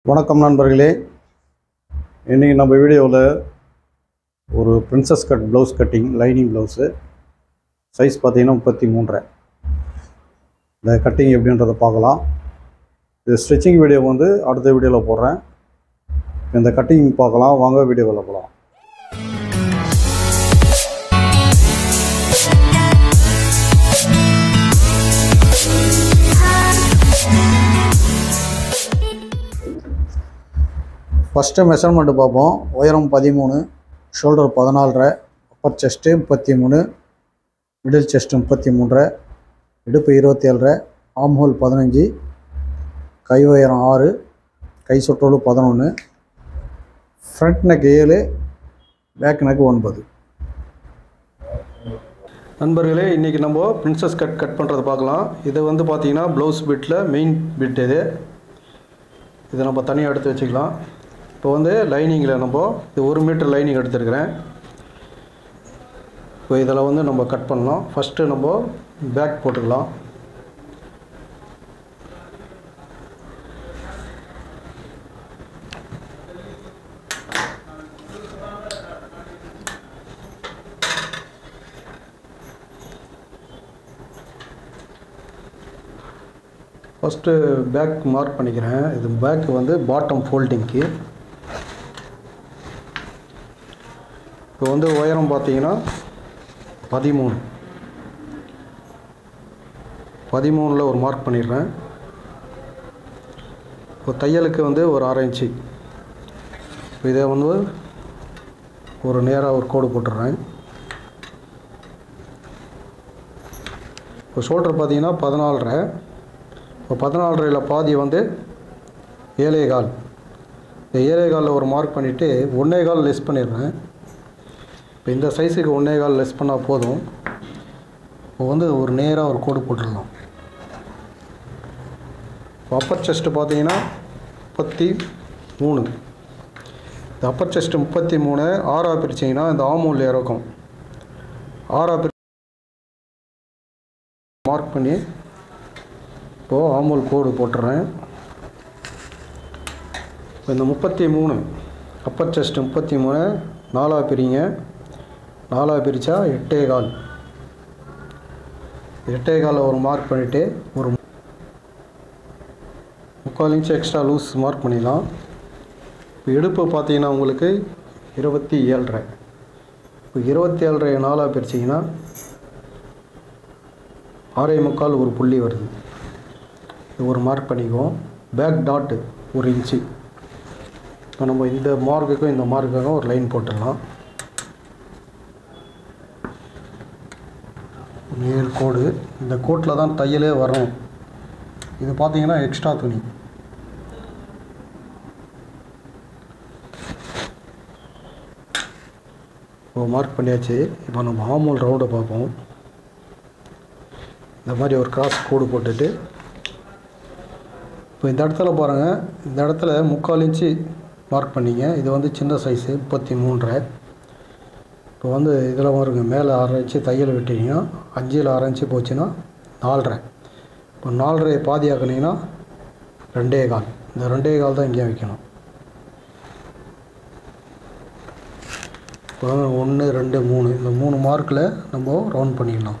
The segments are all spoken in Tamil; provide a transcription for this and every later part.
வணக்கம் நண்பர்களே இன்றைக்கி நம்ம வீடியோவில் ஒரு princess cut blouse cutting lining blouse size பார்த்தீங்கன்னா முப்பத்தி மூன்றரை இந்த கட்டிங் எப்படின்றத பார்க்கலாம் இது ஸ்டிச்சிங் வீடியோ வந்து அடுத்த வீடியோவில் போடுறேன் இந்த கட்டிங் பார்க்கலாம் வாங்க வீடியோவில் போகலாம் ஃபஸ்ட்டு மெஷர்மெண்ட்டு பார்ப்போம் உயரம் பதிமூணு ஷோல்டர் பதினாலரை அப்பர் செஸ்ட்டு முப்பத்தி மூணு மிடில் செஸ்ட்டு முப்பத்தி மூன்றரை இடுப்பு இருபத்தி ஏழரை ஆம் ஹோல் பதினஞ்சு கை உயரம் ஆறு கை சுற்றோடு பதினொன்று ஃப்ரண்ட் நெக் ஏழு பேக் நெக் ஒன்பது நண்பர்களே இன்றைக்கி நம்ம பிரின்சஸ் கட் கட் பண்ணுறது பார்க்கலாம் இது வந்து பார்த்தீங்கன்னா ப்ளவுஸ் பிட்டில் மெயின் பிட் இது இதை நம்ம தனியாக எடுத்து வச்சுக்கலாம் இப்போ வந்து லைனிங்கில் நம்ம இது ஒரு மீட்டர் லைனிங் எடுத்துருக்கிறேன் இப்போ இதில் வந்து நம்ம கட் பண்ணலாம் ஃபஸ்ட்டு நம்ம பேக் போட்டுக்கலாம் ஃபஸ்ட்டு பேக் மார்க் பண்ணிக்கிறேன் இது பேக் வந்து பாட்டம் ஃபோல்டிங்க்கு இப்போ வந்து உயரம் பார்த்தீங்கன்னா பதிமூணு பதிமூணில் ஒரு மார்க் பண்ணிடுறேன் இப்போ தையலுக்கு வந்து ஒரு அரை இன்ச்சு இப்போ இதை வந்து ஒரு நேராக ஒரு கோடு போட்டுடுறேன் இப்போ ஷோல்டர் பார்த்தீங்கன்னா பதினாலரை இப்போ பதினாலரையில் பாதி வந்து ஏழே கால் இந்த ஏழே காலில் ஒரு மார்க் பண்ணிவிட்டு ஒன்றே கால் லெஸ் பண்ணிடுறேன் இப்போ இந்த சைஸுக்கு ஒன்றே கால் லெஸ் பண்ணால் போதும் இப்போ வந்து ஒரு நேராக ஒரு கோடு போட்டுடலாம் இப்போ அப்பர் செஸ்ட்டு பார்த்தீங்கன்னா முப்பத்தி மூணு இந்த அப்பர் செஸ்ட்டு முப்பத்தி மூணு ஆறாக பிரிச்சிங்கன்னா இந்த ஆமூல் இறக்கும் ஆறாக பிரி மார்க் பண்ணி இப்போது ஆமூல் கோடு போட்டுறேன் இப்போ இந்த முப்பத்தி மூணு அப்பர் செஸ்ட் முப்பத்தி மூணு நாலாக பிரிங்க நாலாக பிரித்தா எட்டே கால் எட்டே காலை ஒரு மார்க் பண்ணிவிட்டு ஒரு முக்கால் இன்ச் எக்ஸ்ட்ரா லூஸ் மார்க் பண்ணிடலாம் இப்போ இடுப்பு பார்த்தீங்கன்னா உங்களுக்கு இருபத்தி ஏழரை இப்போ இருபத்தி ஏழரை நாலாக பிரிச்சிங்கன்னா ஆறே முக்கால் ஒரு புள்ளி வருது இது ஒரு மார்க் பண்ணிக்குவோம் பேக் டாட்டு ஒரு இன்ச்சு இப்போ நம்ம இந்த மார்க்குக்கும் இந்த மார்க்குக்கும் ஒரு லைன் போட்டுடலாம் நேர் கோடு இந்த கோட்டில் தான் தையலே வரும் இது பார்த்தீங்கன்னா எக்ஸ்ட்ரா துணி இப்போ மார்க் பண்ணியாச்சு இப்போ நம்ம ஆமூல் ரவுண்டை பார்ப்போம் இந்த மாதிரி ஒரு கிராஸ் கோடு போட்டுட்டு இப்போ இந்த இடத்துல பாருங்கள் இந்த இடத்துல முக்கால் இன்ச்சு மார்க் பண்ணிங்க இது வந்து சின்ன சைஸு முப்பத்தி மூன்றரை இப்போ வந்து இதில் பாருங்க மேலே அரை இன்ச்சு தையல் விட்டீங்கன்னா அஞ்சில் அரை இன்ச்சு போச்சுன்னா நாலரை இப்போ நாலரை பாதி ஆக்குனீங்கன்னா ரெண்டே கால் இந்த ரெண்டே கால் தான் இங்கே வைக்கணும் இப்போ ஒன்று ரெண்டு மூணு இந்த மூணு மார்க்கில் நம்ம ரவுண்ட் பண்ணிக்கலாம்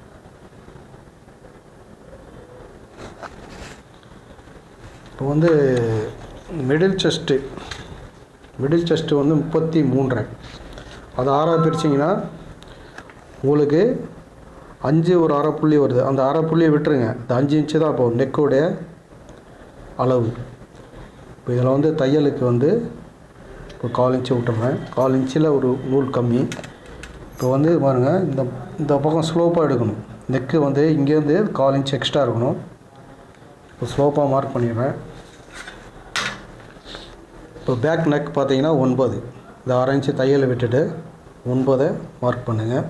இப்போ வந்து மிடில் செஸ்ட்டு மிடில் செஸ்ட்டு வந்து முப்பத்தி மூன்றரை அது ஆறாக பிரிச்சிங்கன்னா உங்களுக்கு அஞ்சு ஒரு அரை புள்ளி வருது அந்த அரை புள்ளியை விட்டுருங்க இந்த அஞ்சு இன்ச்சு தான் இப்போ நெக்கோடைய அளவு இப்போ இதில் வந்து தையலுக்கு வந்து இப்போ கால் இன்ச்சு விட்டுறேன் கால் இன்ச்சில் ஒரு நூல் கம்மி இப்போ வந்து பாருங்கள் இந்த இந்த பக்கம் ஸ்லோப்பாக எடுக்கணும் நெக்கு வந்து இங்கேருந்து கால் இன்ச் எக்ஸ்ட்ரா இருக்கணும் இப்போ ஸ்லோப்பாக மார்க் பண்ணிடுறேன் இப்போ பேக் நெக் பார்த்தீங்கன்னா ஒன்பது இந்த அரை இன்ச்சு தையலை விட்டுட்டு ஒன்பதை மார்க் பண்ணுங்கள்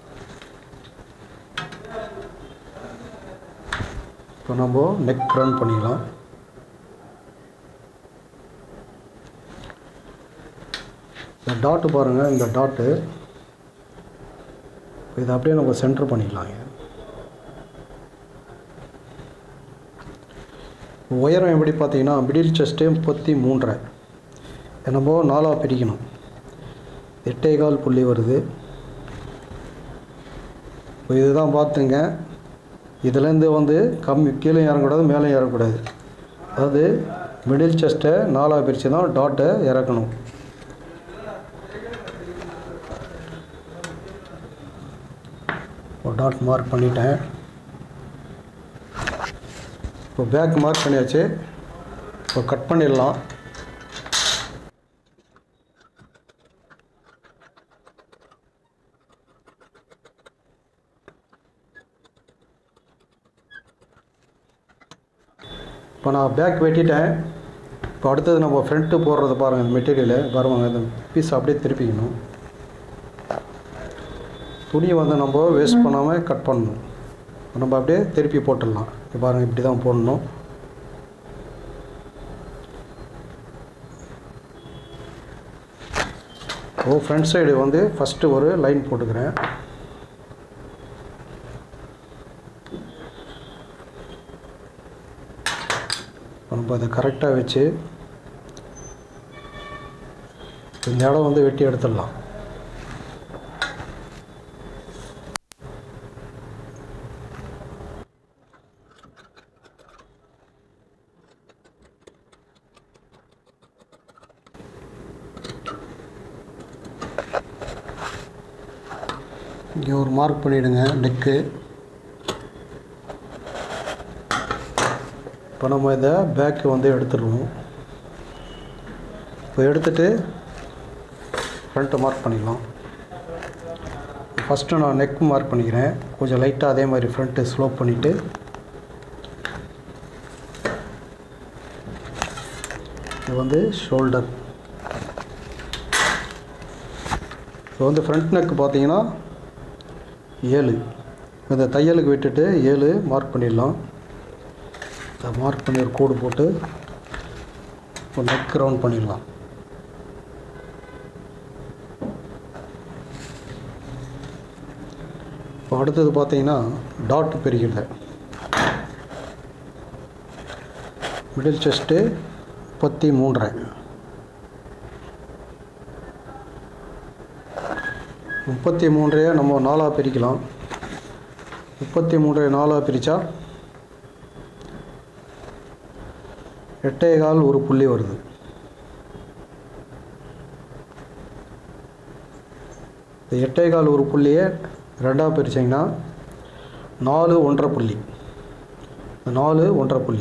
இப்போ நம்ம நெக் ரன் பண்ணிடலாம் இந்த டாட்டு பாருங்கள் இந்த டாட்டு இதை அப்படியே நம்ம சென்டர் பண்ணிக்கலாங்க உயரம் எப்படி பார்த்தீங்கன்னா மிடில் செஸ்ட்டு முப்பத்தி மூன்றரை என்னமோ நாலாக பிரிக்கணும் எட்டே கால் புள்ளி வருது இப்போ இதுதான் பார்த்துங்க இதுலேருந்து வந்து கம்மி கீழே இறங்கக்கூடாது மேலே இறங்கக்கூடாது அதாவது மிடில் செஸ்ட்டை நாலாக பிரித்து தான் டாட்டை இறக்கணும் ஒரு டாட் மார்க் பண்ணிட்டேன் இப்போ பேக் மார்க் பண்ணியாச்சு இப்போ கட் பண்ணிடலாம் இப்போ நான் பேக் வெட்டிட்டேன் இப்போ அடுத்தது நம்ம ஃப்ரண்ட்டு போடுறது பாருங்கள் இந்த மெட்டீரியலு பாருங்க இந்த பீஸ் அப்படியே திருப்பிக்கணும் துணியை வந்து நம்ம வேஸ்ட் பண்ணாமல் கட் பண்ணணும் நம்ம அப்படியே திருப்பி போட்டுடலாம் இப்போ பாருங்கள் இப்படி தான் போடணும் ஓ ஃப்ரண்ட் சைடு வந்து ஃபஸ்ட்டு ஒரு லைன் போட்டுக்கிறேன் நம்ம அதை கரெக்டாக வச்சு இந்த இடம் வந்து வெட்டி எடுத்துடலாம் இங்கே ஒரு மார்க் பண்ணிவிடுங்க நெக்கு இப்போ நம்ம இதை பேக்கு வந்து எடுத்துடுவோம் இப்போ எடுத்துட்டு ஃப்ரண்ட்டை மார்க் பண்ணிக்கலாம் ஃபஸ்ட்டு நான் நெக் மார்க் பண்ணிக்கிறேன் கொஞ்சம் லைட்டாக அதே மாதிரி ஃப்ரண்ட்டு ஸ்லோப் பண்ணிவிட்டு இது வந்து ஷோல்டர் இப்போ வந்து ஃப்ரண்ட் நெக் பார்த்தீங்கன்னா ஏழு இந்த தையலுக்கு விட்டுட்டு ஏழு மார்க் பண்ணிடலாம் இதை மார்க் பண்ணி ஒரு கோடு போட்டு ஒரு நெக் ரவுண்ட் பண்ணிடலாம் இப்போ அடுத்தது பார்த்தீங்கன்னா டாட் பிரிக்கிறது மிடில் செஸ்ட்டு முப்பத்தி மூன்றரை முப்பத்தி மூன்றையை நம்ம நாலாக பிரிக்கலாம் முப்பத்தி மூன்றை நாலாக பிரித்தா எட்டே கால் ஒரு புள்ளி வருது இந்த எட்டே கால் ஒரு புள்ளியை ரெண்டாக பிரிச்சிங்கன்னா நாலு ஒன்றரை புள்ளி இந்த நாலு ஒன்றரை புள்ளி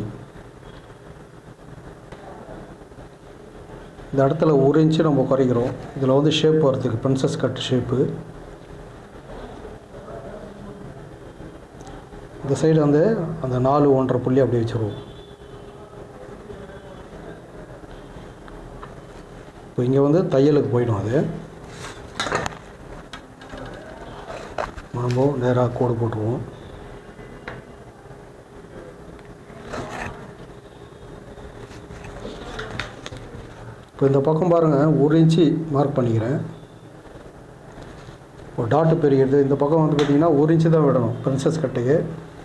இந்த இடத்துல ஒரு இன்ச்சு நம்ம குறைக்கிறோம் இதில் வந்து ஷேப் வரதுக்கு பிரின்சஸ் கட் ஷேப்பு இந்த சைடு வந்து அந்த நாலு ஒன்றரை புள்ளி அப்படியே வச்சுருவோம் இப்போ இங்கே வந்து தையலுக்கு போயிடும் அது நம்ம நேராக கோடு போட்டுருவோம் இப்போ இந்த பக்கம் பாருங்கள் ஒரு இன்ச்சு மார்க் பண்ணிக்கிறேன் ஒரு டாட்டு பெரியது இந்த பக்கம் வந்து பார்த்திங்கன்னா ஒரு இன்ச்சு தான் விடணும் பிரின்சஸ் கட்டுக்கு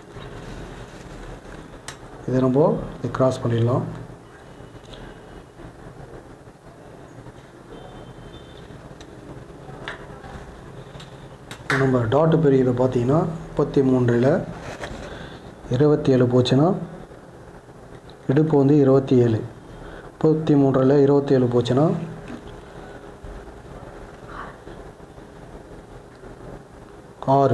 இதை நம்ம இது கிராஸ் பண்ணிடலாம் நம்ம டாட்டு பெரியதை பார்த்தீங்கன்னா முப்பத்தி மூன்றில் இருபத்தி ஏழு போச்சுன்னா இடுப்பு வந்து இருபத்தி ஏழு முப்பத்தி மூன்றில் இருபத்தி ஏழு போச்சுன்னா ஆறு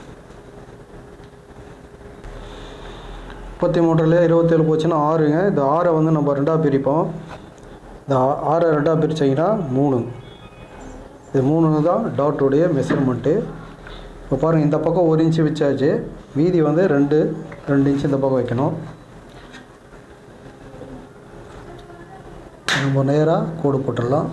முப்பத்தி மூன்றில் இருபத்தேழு போச்சுன்னா ஆறுங்க இந்த ஆறை வந்து நம்ம ரெண்டாக பிரிப்போம் இந்த ஆ- ஆறை ரெண்டாக பிரிச்சிங்கன்னா மூணு இது மூணு தான் டாட்டுடைய மெஷர்மெண்ட்டு இப்போ பாருங்கள் இந்த பக்கம் ஒரு இன்ச்சு வச்சாச்சு மீதி வந்து ரெண்டு ரெண்டு இன்ச்சு இந்த பக்கம் வைக்கணும் நம்ம நேராக கோடு போட்டுடலாம்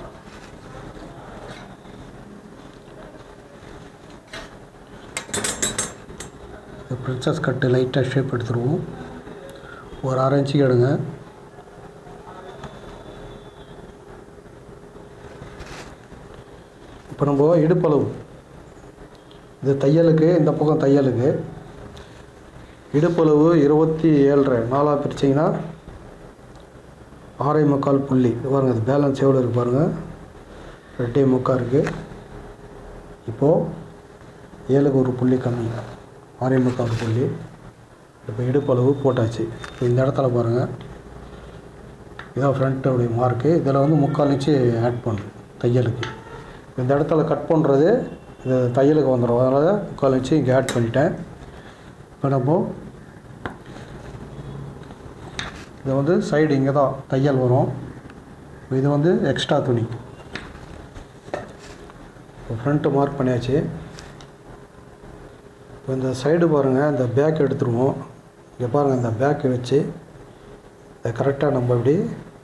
ப்ரின்சஸ் கட்டு லைட்டாக ஷேப் எடுத்துருவோம் ஒரு அரை இன்ச்சுக்கு எடுங்க இப்போ நம்ம இடுப்பளவு இது தையலுக்கு இந்த பக்கம் தையலுக்கு இடுப்பளவு இருபத்தி ஏழரை நாலாக பிரிச்சிங்கன்னா ஆறே முக்கால் புள்ளி இது பாருங்கள் அது பேலன்ஸ் எவ்வளோ இருக்குது பாருங்கள் ரெண்டே முக்கால் இருக்குது இப்போது ஏழுக்கு ஒரு புள்ளி கம்மி ஆறே முக்கால் புள்ளி இப்போ இடுப்பளவு போட்டாச்சு இப்போ இந்த இடத்துல பாருங்கள் இதான் ஃப்ரண்ட்டோடைய மார்க்கு இதில் வந்து முக்கால் இன்ச்சு ஆட் பண்ணணும் தையலுக்கு இந்த இடத்துல கட் பண்ணுறது இது தையலுக்கு வந்துடும் அதனால் முக்கால் இன்ச்சு இங்கே ஆட் பண்ணிட்டேன் இப்போ நம்ம இது வந்து சைடு இங்கே தான் தையல் வரும் இது வந்து எக்ஸ்ட்ரா துணி இப்போ ஃப்ரண்ட்டு மார்க் பண்ணியாச்சு இப்போ இந்த சைடு பாருங்கள் இந்த பேக் எடுத்துருவோம் இங்கே பாருங்கள் இந்த பேக்கை வச்சு இதை கரெக்டாக நம்ம இப்படி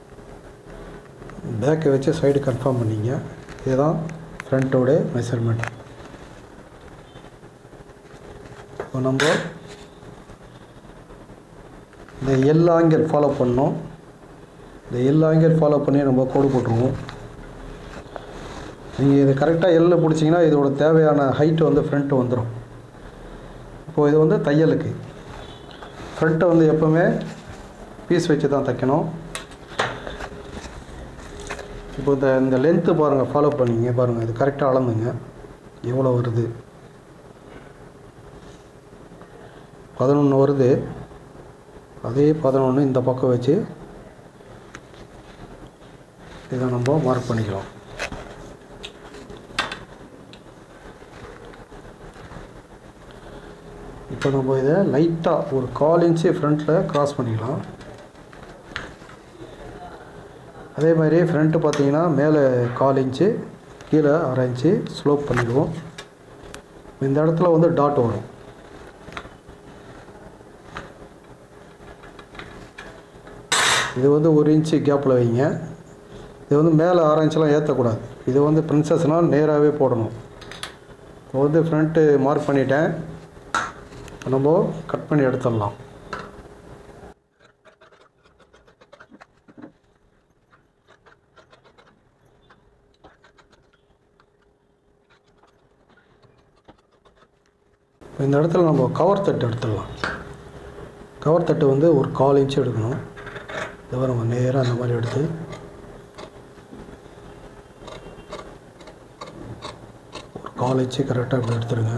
பேக்கை வச்சு சைடு கன்ஃபார்ம் பண்ணிங்க இதுதான் ஃப்ரண்ட்டோட மெஷர்மெண்ட் இப்போ நம்ம இந்த எல் ஆங்கிள் ஃபாலோ பண்ணோம் இந்த எல் ஆங்கிள் ஃபாலோ பண்ணி நம்ம கோடு போட்டுருவோம் நீங்கள் இது கரெக்டாக எல்லில் பிடிச்சிங்கன்னா இதோட தேவையான ஹைட் வந்து ஃப்ரண்ட்டு வந்துடும் இப்போது இது வந்து தையலுக்கு ஃப்ரண்ட்டை வந்து எப்போவுமே பீஸ் வச்சு தான் தைக்கணும் இப்போ இந்த இந்த லென்த்து பாருங்கள் ஃபாலோ பண்ணிங்க பாருங்கள் இது கரெக்டாக அளந்துங்க எவ்வளோ வருது பதினொன்று வருது அதே பதினொன்று இந்த பக்கம் வச்சு இதை நம்ம மார்க் பண்ணிக்கலாம் இப்போ நம்ம இதை லைட்டாக ஒரு கால் இன்ச்சு ஃப்ரண்ட்டில் க்ராஸ் பண்ணிக்கலாம் அதே மாதிரி ஃப்ரண்ட்டு பார்த்தீங்கன்னா மேலே கால் இன்ச்சு கீழே அரை இன்ச்சு ஸ்லோப் பண்ணிடுவோம் இந்த இடத்துல வந்து டாட் வரும் இது வந்து ஒரு இன்ச்சு கேப்பில் வைங்க இது வந்து மேலே அரை இன்ச்செலாம் ஏற்றக்கூடாது இது வந்து பிரின்சஸ்னால் நேராகவே போடணும் இப்போ வந்து ஃப்ரண்ட்டு மார்க் பண்ணிட்டேன் இப்போ நம்ம கட் பண்ணி எடுத்துடலாம் இப்போ இந்த இடத்துல நம்ம கவர் தட்டு எடுத்துடலாம் கவர் தட்டு வந்து ஒரு கால் இன்ச் எடுக்கணும் இதை நம்ம நேராக அந்த மாதிரி எடுத்து ஒரு கால் இன்ச்சு கரெக்டாக இப்படி எடுத்துருங்க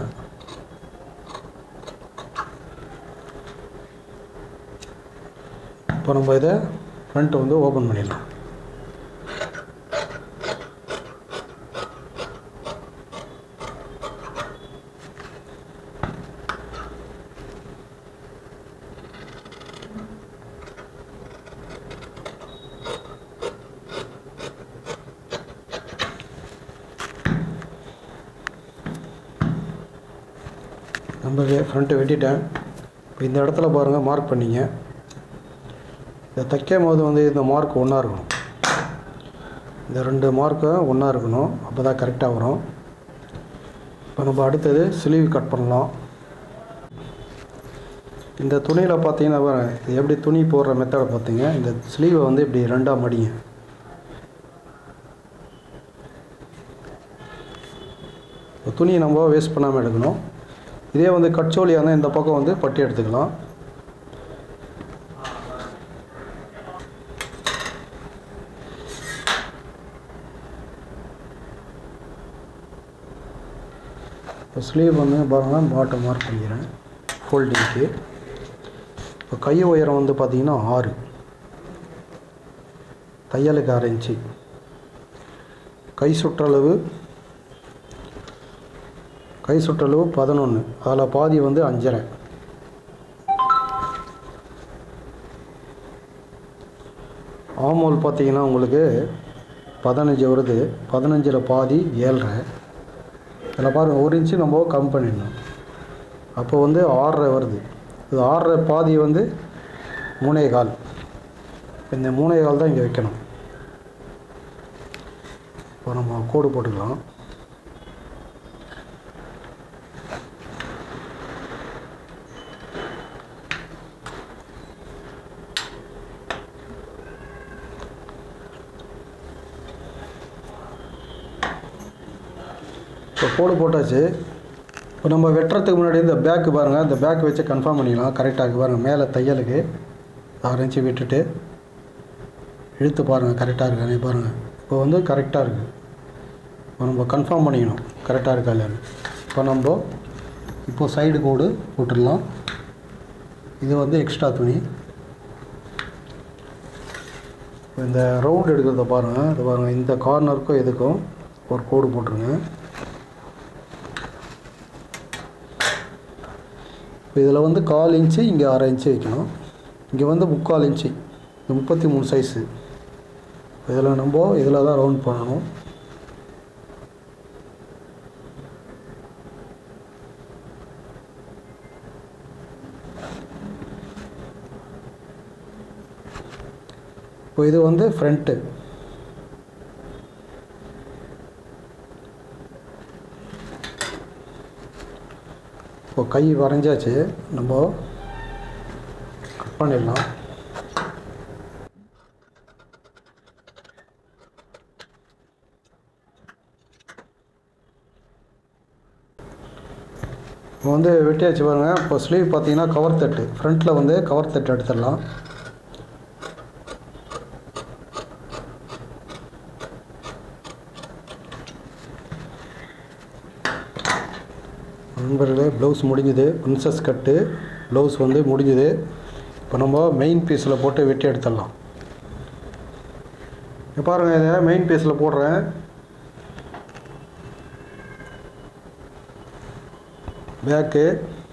இப்போ நம்ம இதை ஃப்ரண்ட் வந்து ஓப்பன் பண்ணிடலாம் நம்ம ஃப்ரண்ட்டை வெட்டிட்டேன் இப்போ இந்த இடத்துல பாருங்கள் மார்க் பண்ணிங்க இதை தைக்கும் போது வந்து இந்த மார்க் ஒன்றா இருக்கணும் இந்த ரெண்டு மார்க்கும் ஒன்றா இருக்கணும் அப்போ தான் கரெக்டாக வரும் இப்போ நம்ம அடுத்தது ஸ்லீவ் கட் பண்ணலாம் இந்த துணியில் பார்த்தீங்கன்னா பாருங்க, இது எப்படி துணி போடுற மெத்தடை பார்த்தீங்க இந்த ஸ்லீவை வந்து இப்படி ரெண்டாக மடிங்க இப்போ துணியை நம்ம வேஸ்ட் பண்ணாமல் எடுக்கணும் இதே வந்து கட்சோலியாக இருந்தால் இந்த பக்கம் வந்து பட்டி எடுத்துக்கலாம் இப்போ ஸ்லீவ் வந்து பாருங்கள் பாட்டம் மார்க் பண்ணிக்கிறேன் ஃபோல்டிங்க்கு இப்போ கை உயரம் வந்து பார்த்திங்கன்னா ஆறு தையலுக்கு ஆறு இன்ச்சு கை சுற்றளவு கை சுற்றளவு பதினொன்று அதில் பாதி வந்து அஞ்சரை ஆமோல் பார்த்தீங்கன்னா உங்களுக்கு பதினஞ்சு வருது பதினஞ்சில் பாதி ஏழரை இதில் பாருங்கள் ஒரு இன்ச்சு நம்ம கம் பண்ணிடணும் அப்போ வந்து ஆறரை வருது இது ஆறரை பாதி வந்து மூணே கால் இந்த மூணே கால் தான் இங்கே வைக்கணும் இப்போ நம்ம கோடு போட்டுக்கலாம் இப்போ கோடு போட்டாச்சு இப்போ நம்ம வெட்டுறதுக்கு முன்னாடி இந்த பேக்கு பாருங்கள் இந்த பேக் வச்சு கன்ஃபார்ம் பண்ணிக்கலாம் கரெக்டாக இருக்கு பாருங்கள் மேலே தையலுக்கு ஆறு இன்ச்சு விட்டுட்டு இழுத்து பாருங்கள் கரெக்டாக இருக்கானே பாருங்கள் இப்போ வந்து கரெக்டாக இருக்குது இப்போ நம்ம கன்ஃபார்ம் பண்ணிக்கணும் கரெக்டாக இருக்கா இல்லைன்னு இப்போ நம்ம இப்போ சைடு கோடு போட்டுடலாம் இது வந்து எக்ஸ்ட்ரா துணி இப்போ இந்த ரவுண்ட் எடுக்கிறத பாருங்கள் இது பாருங்கள் இந்த கார்னருக்கும் இதுக்கும் ஒரு கோடு போட்டுருங்க இப்போ இதில் வந்து கால் இன்ச்சு இங்கே அரை இன்ச்சு வைக்கணும் இங்கே வந்து முக்கால் இன்ச்சு இது முப்பத்தி மூணு சைஸு இதில் நம்ம இதில் தான் ரவுண்ட் பண்ணணும் இப்போ இது வந்து ஃப்ரண்ட்டு இப்போ கை வரைஞ்சாச்சு நம்ம கட் பண்ணிடலாம் இப்போ வந்து வெட்டியாச்சு பாருங்கள் இப்போ ஸ்லீவ் பார்த்தீங்கன்னா கவர் தட்டு ஃப்ரண்ட்டில் வந்து கவர் தட்டு எடுத்துடலாம் நண்பர்களே ப்ளவுஸ் முடிஞ்சுது பிரின்சஸ் கட்டு ப்ளவுஸ் வந்து முடிஞ்சுது இப்போ நம்ம மெயின் பீஸில் போட்டு வெட்டி எடுத்துடலாம் இப்போ பாருங்கள் இதை மெயின் பீஸில் போடுறேன் பேக்கு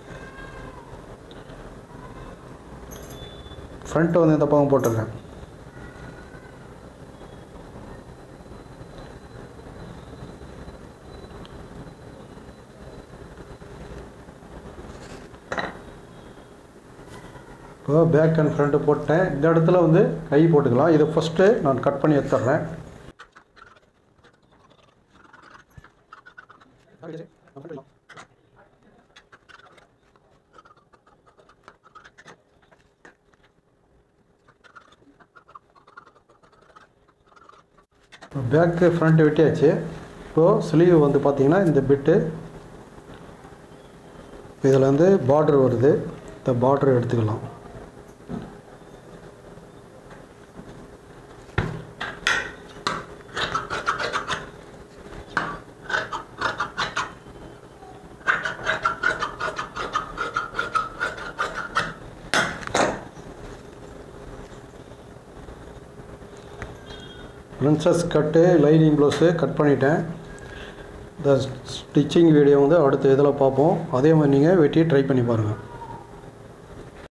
ஃப்ரண்ட்டு வந்து இந்த பக்கம் போட்டிருக்கேன் இப்போ பேக் அண்ட் ஃப்ரண்ட்டு போட்டேன் இந்த இடத்துல வந்து கை போட்டுக்கலாம் இதை ஃபஸ்ட்டு நான் கட் பண்ணி எடுத்துட்றேன் இப்போ பேக்கு ஃப்ரண்ட்டு வெட்டியாச்சு இப்போது ஸ்லீவ் வந்து பார்த்திங்கன்னா இந்த பிட்டு இதில் வந்து பார்டர் வருது இந்த பார்டர் எடுத்துக்கலாம் princess cut lining blouse cut பண்ணிட்டேன் இந்த ஸ்டிச்சிங் வீடியோ வந்து அடுத்த இதில் பார்ப்போம் அதே மாதிரி நீங்கள் வெட்டி ட்ரை பண்ணி பாருங்கள்